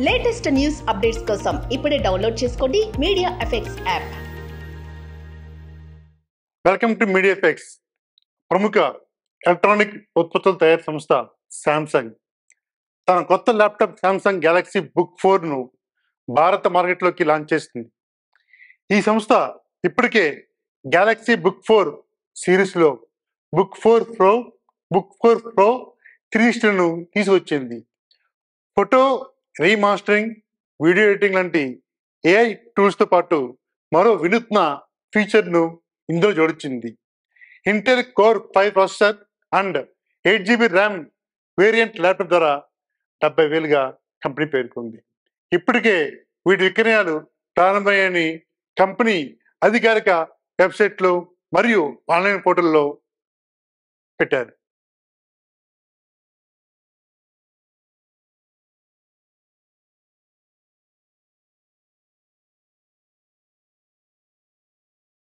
latest news updates కోసం ఇప్పుడే download చేసుకోండి media effects app welcome to media effects ప్రముఖ ఎలక్ట్రానిక్ ఉత్పత్తుల తయారీ సంస్థ శాంసంగ్ తన కొత్త ల్యాప్టాప్ శాంసంగ్ గెలాక్సీ బుక్ ఫోర్ను భారత మార్కెట్లోకి లాంచ్ చేసింది ఈ సంస్థ ఇప్పటికే గెలాక్సీ బుక్ ఫోర్ సిరీస్లో Book four Pro Book four Pro ను తీసుకొచ్చింది ఫోటో రీమాస్టరింగ్ వీడియో ఎడిటింగ్ లాంటి ఏఐ టూల్స్తో పాటు మరో వినూత్న ఫీచర్ను ఇందులో జోడించింది Intel Core five processor and eight GB RAM variant laptop ధర డెబ్బై వేలుగా కంపెనీ పేర్కొంది ఇప్పటికే వీటి విక్రయాలు ప్రారంభమయ్యాయని కంపెనీ అధికారిక వెబ్సైట్లో మరియు ఆన్లైన్ పోర్టల్లో పెట్టారు